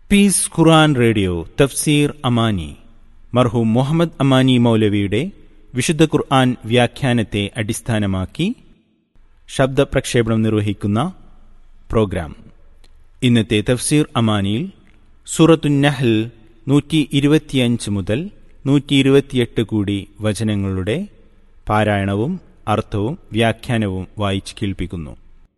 piece ഖുർആൻ radio തഫ്സീർ അമാനി മർഹൂം മുഹമ്മദ് അമാനി മൗലവിയുടെ വിശുദ്ധ ഖുർആൻ വ്യാഖ്യാനത്തെ അടിസ്ഥാനമാക്കി ശബ്ദ പ്രക്ഷേപണം നിർവഹിക്കുന്ന പ്രോഗ്രാം ഇന്നത്തെ തഫ്സീർ അമാനിയിൽ സൂറത്തു നഹൽ നൂറ്റി ഇരുപത്തിയഞ്ച് മുതൽ നൂറ്റി ഇരുപത്തിയെട്ട് കൂടി വചനങ്ങളുടെ പാരായണവും അർത്ഥവും വ്യാഖ്യാനവും വായിച്ച് കേൾപ്പിക്കുന്നു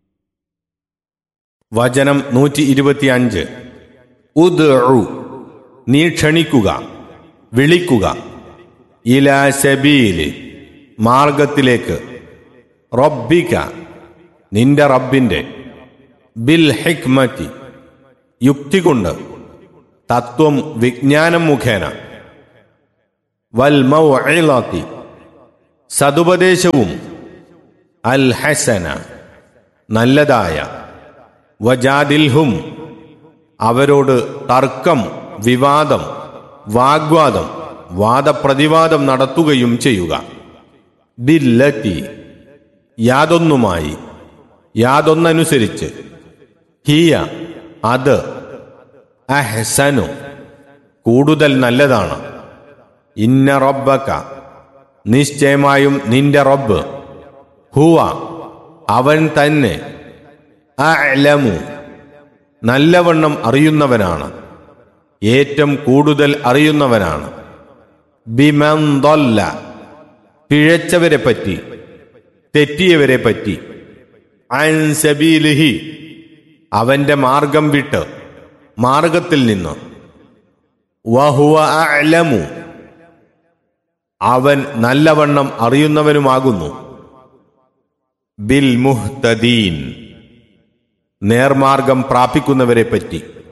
വചനം നൂറ്റി ഇരുപത്തിയഞ്ച് ഉദ് നീ ക്ഷണിക്കുക വിളിക്കുക ഇലാ സബീല് മാർഗത്തിലേക്ക് റബ്ബിക നിന്റെ റബ്ബിന്റെ ബിൽ ഹിക്മത്തി യുക്തി കൊണ്ട് തത്വം വിജ്ഞാനം മുഖേന വൽ മൗഇളത്തി സതുപദേശവും അൽ ഹസന നല്ലതായ വജാദിൽഹും അവരോട് തർക്കം വിവാദം വാഗ്വാദം വാദപ്രതിവാദം നടത്തുകയും ചെയ്യുക ബില്ലത്തി യാതൊന്നുമായി യാതൊന്നനുസരിച്ച് ഹിയ അത് അഹ്സനു കൂടുതൽ നല്ലതാണ് ഇന്ന റബ്ബക്ക നിശ്ചയമായും നിന്റെ റബ്ബ് ഹുവ അവൻ തന്നെ അലമു നല്ലവണ്ണം അറിയുന്നവനാണ് ഏറ്റവും കൂടുതൽ അറിയുന്നവനാണ് ബിമന്തൊല്ല പിഴച്ചവരെ പറ്റി തെറ്റിയവരെ പറ്റി അൻസബീലിഹി അവന്റെ മാർഗം വിട്ട് മാർഗത്തിൽ നിന്ന് വഹുവ അലമു അവൻ നല്ലവണ്ണം അറിയുന്നവനുമാകുന്നു ബിൽ മുഹ്തദീൻ നേർമാർഗം പ്രാപിക്കുന്നവരെ പറ്റി